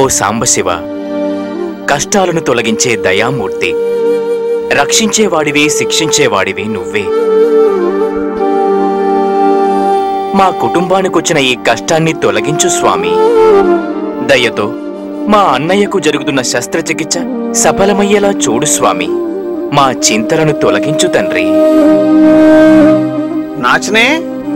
సాంబశివ కష్టాలను తొలగించే దయామూర్తి రక్షించేవాడివి శిక్షించేవాడివి నువ్వే మా కుటుంబానికొచ్చిన ఈ కష్టాన్ని తొలగించు స్వామి దయతో మా అన్నయ్యకు జరుగుతున్న శస్త్రచికిత్స సఫలమయ్యేలా చూడు స్వామి మా చింతలను తొలగించు తండ్రి నాచనే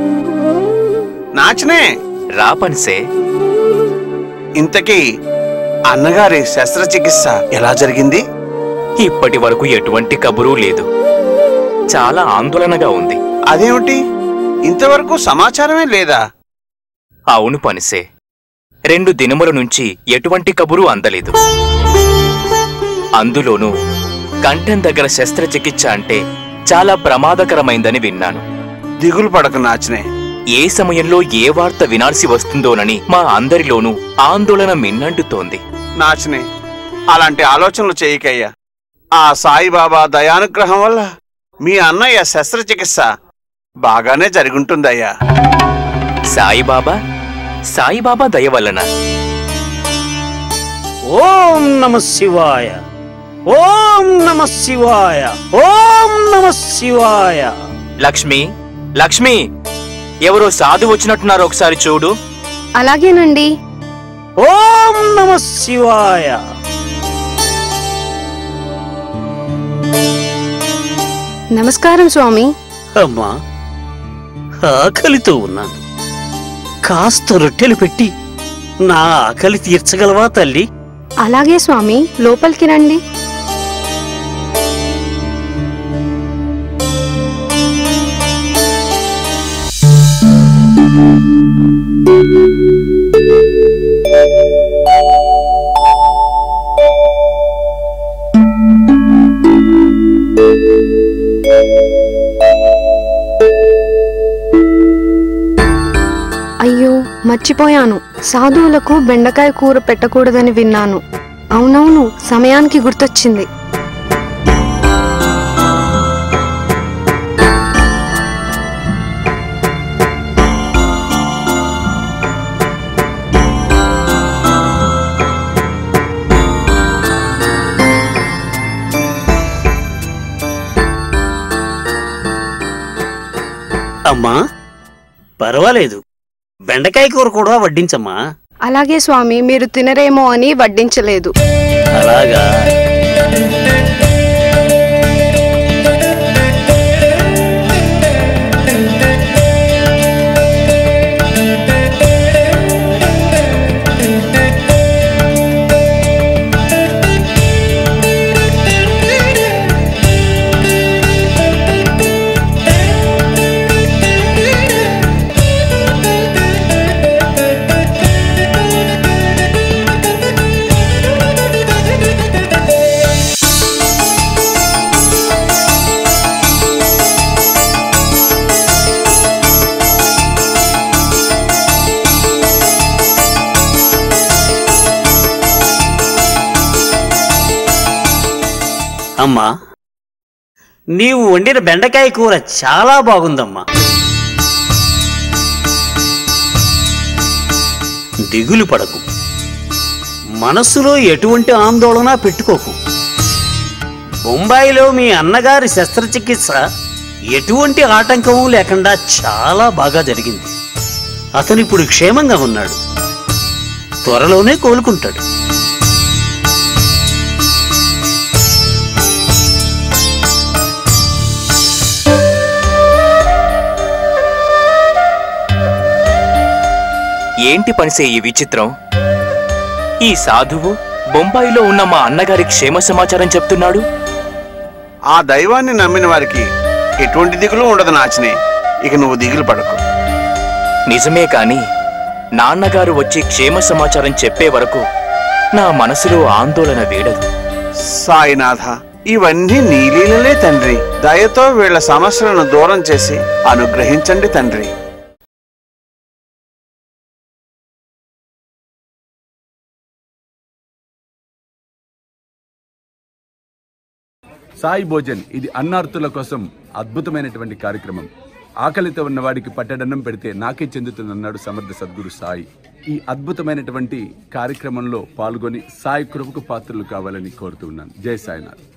నాచనే రాపన్సే ఇంతకీ అన్నగారి శస్త్రచికిత్స ఎలా జరిగింది ఇప్పటి వరకు ఎటువంటి కబురూ లేదు చాలా ఆందోళనగా ఉంది అదేమిటి ఇంతవరకు సమాచారమే లేదా అవును పనిసే రెండు దినముల నుంచి ఎటువంటి కబురు అందలేదు అందులోనూ కంఠం దగ్గర శస్త్రచికిత్స అంటే చాలా ప్రమాదకరమైందని విన్నాను దిగులు పడక నాచనే ఏ సమయంలో ఏ వార్త వినాల్సి వస్తుందోనని మా అందరిలోనూ ఆందోళన మిన్నంటుతోంది నాచనే అలాంటి ఆలోచనలు చేయకయ్యా ఆ సాయిబాబా దయానుగ్రహం వల్ల మీ అన్నయ్య శస్త్రచికిత్స బాగానే జరుగుంటుందయ్యా సాయిబాబా సాయిబాబా దయ వలన ఓం నమ శివాయ ఓం నమ శివాయ ఓం నమ శివాయ లక్ష్మి లక్ష్మి ఎవరో సాధు వచ్చినట్టున్నారు ఒకసారి చూడు అలాగేనండి ఓం నమ శివాయ నమస్కారం స్వామి అమ్మా ఆకలితో ఉన్నాను కాస్త రొట్టెలు పెట్టి నా ఆకలి తీర్చగలవా తల్లి అలాగే స్వామి లోపలికి రండి అయ్యో మర్చిపోయాను సాధువులకు బెండకాయ కూర పెట్టకూడదని విన్నాను అవునవును సమయానికి గుర్తొచ్చింది అమ్మా పర్వాలేదు బెండకాయ కూర కూడా వడ్డించమ్మా అలాగే స్వామి మీరు తినరేమో అని వడ్డించలేదు అలాగా అమ్మా నీవు వండిన బెండకాయ కూర చాలా బాగుందమ్మా దిగులు పడకు మనస్సులో ఎటువంటి ఆందోళన పెట్టుకోకు బొంబాయిలో మీ అన్నగారి శస్త్రచికిత్స ఎటువంటి ఆటంకము లేకుండా చాలా బాగా జరిగింది అతను ఇప్పుడు క్షేమంగా ఉన్నాడు త్వరలోనే కోలుకుంటాడు ఏంటి పనిసే ఈ విచిత్రం ఈ సాధువు బొంబాయిలో ఉన్న మా అన్నగారి క్షేమ సమాచారం చెప్తున్నాడు ఆ దైవాన్ని నమ్మిన వారికి ఎటువంటి దిగులు ఉండదు నాచనే ఇక నువ్వు దిగులు పడకు నిజమే కాని నాన్నగారు వచ్చి క్షేమ సమాచారం చెప్పే వరకు నా మనసులో ఆందోళన వీడదు సాయినాథ ఇవన్నీ నీ లీలలే తండ్రి దయతో వీళ్ళ సమస్యలను దూరం చేసి అనుగ్రహించండి తండ్రి సాయి భోజన్ ఇది అన్నార్తుల కోసం అద్భుతమైనటువంటి కార్యక్రమం ఆకలితో ఉన్న వాడికి పట్టడన్నం పెడితే నాకే చెందుతుందన్నాడు సమర్థ సద్గురు సాయి ఈ అద్భుతమైనటువంటి కార్యక్రమంలో పాల్గొని సాయి కృపకు పాత్రలు కావాలని కోరుతున్నాను జై సాయినాథ్